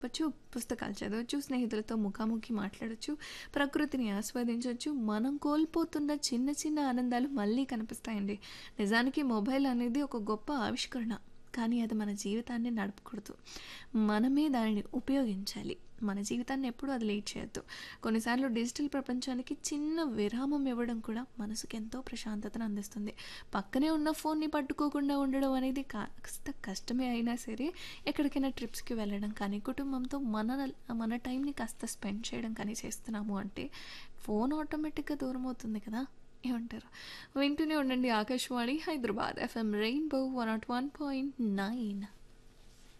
వచ్చు పుస్తకాలు చదవచ్చు స్నేహితులతో ముఖాముఖి మాట్లాడొచ్చు ప్రకృతిని ఆస్వాదించవచ్చు మనం కోల్పోతున్న చిన్న చిన్న ఆనందాలు మళ్ళీ కనిపిస్తాయండి నిజానికి మొబైల్ అనేది ఒక గొప్ప ఆవిష్కరణ కానీ అది మన జీవితాన్ని నడపకూడదు మనమే దానిని ఉపయోగించాలి మన జీవితాన్ని ఎప్పుడూ అది లేట్ చేయొద్దు కొన్నిసార్లు డిజిటల్ ప్రపంచానికి చిన్న విరామం ఇవ్వడం కూడా మనసుకు ఎంతో ప్రశాంతతను అందిస్తుంది పక్కనే ఉన్న ఫోన్ని పట్టుకోకుండా ఉండడం అనేది కాస్త కష్టమే అయినా సరే ఎక్కడికైనా ట్రిప్స్కి వెళ్ళడం కానీ కుటుంబంతో మన మన టైంని కాస్త స్పెండ్ చేయడం కానీ చేస్తున్నాము అంటే ఫోన్ ఆటోమేటిక్గా దూరం అవుతుంది కదా ఏమంటారు వింటూనే ఉండండి Akashvani Hyderabad FM rainbow one nought one point nine